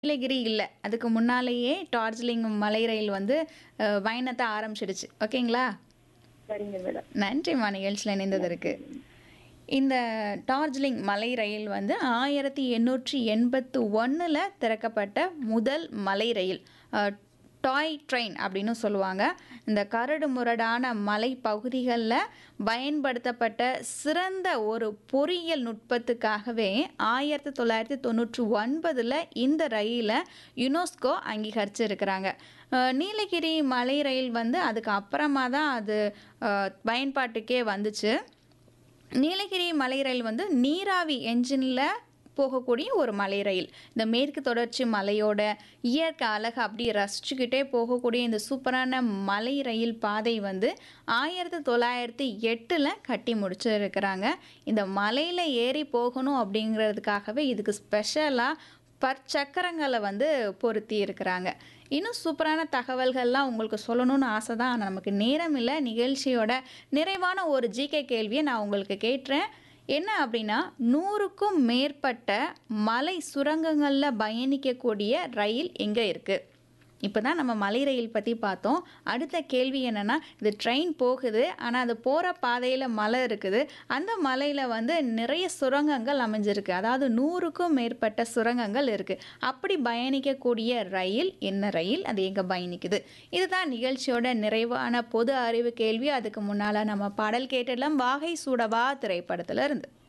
நீலகிரி இல்ல. அதுக்கு முன்னாலேயே டார்ஜிலிங் மலை ரயில் வந்து அ பயணத்த ஆரம்பிச்சிடுச்சு. ஓகேங்களா? சரிங்க மேடம். நன்றிம்மா நிகழ்ச்சியில இணைந்ததற்கு. இந்த டார்ஜிலிங் மலை ரயில் வந்து 1881ல திறக்கப்பட்ட முதல் மலை ரயில். அ டாய் ட்ரெயின் அப்படின்னு சொல்லுவாங்க. இந்த கரடு முரடான மலை பகுதிகள்ல பயன்படுத்தப்பட்ட சிறந்த ஒரு பொறியியல் நுட்பத்துக்காகவே 1999ல இந்த ரயில யுனெஸ்கோ அங்கீகரிச்சிருக்கிறாங்க. அ நீலகிரி மலை ரயில் வந்து அதுக்கு அப்புறமா தான் அது அ பயன்பாட்டுக்கே வந்துச்சு. நீலகிரி மலை ரயில் வந்து நீராவி என்ஜின்ல போகக்கூடிய ஒரு மலை ரயில். இந்த மேற்கு தொடர்ச்சி மலையோட இயற்கை அழக அப்படியே ரசிச்சுக்கிட்டே போகக்கூடிய இந்த சூப்பரான மலை ரயில் பாதை வந்து 1908ல கட்டி முடிச்சிருக்கிறாங்க. இந்த மலையில ஏறி போகணும் அப்படிங்கிறதுக்காகவே இதுக்கு ஸ்பெஷலா பற்சக்கரங்கள வந்து பொருத்தி இருக்கிறாங்க. இன்னும் சூப்பரான தகவல்கள்லாம் உங்களுக்கு சொல்லணும்னு ஆசை தான். ஆனா நமக்கு நேரம் இல்ல. நிகழ்ச்சியோட நிறைவான ஒரு ஜிகே கேள்விய நான் உங்களுக்கு கேட்றேன். என்ன அப்படின்னா, 100க்கும் மேற்பட்ட மலை சுரங்கங்கள்ல பயணிக்கக்கூடிய ரயில் எங்க இருக்கு? இப்ப தான் நம்ம மலை ரயில் பத்தி பார்த்தோம். அடுத்த கேள்வி என்னன்னா, இது ட்ரெயின் போகுது. ஆனா அது போற பாதையில மலை இருக்குது. அந்த மலையில வந்து நிறைய சுரங்கங்கள் அமைஞ்சிருக்கு. அதாவது 100க்கும் மேற்பட்ட சுரங்கங்கள் இருக்கு. அப்படி பயணிக்கக்கூடிய ரயில் என்ன ரயில்? அது எங்க பயணிக்குது? இதுதான் நிகழ்ச்சியோட நிறைவான பொது அறிவு கேள்வி. அதுக்கு முன்னால நம்ம பாடல் கேட்டுடலாம். "வாகை சூடவா" திரைப்படத்துல இருந்து.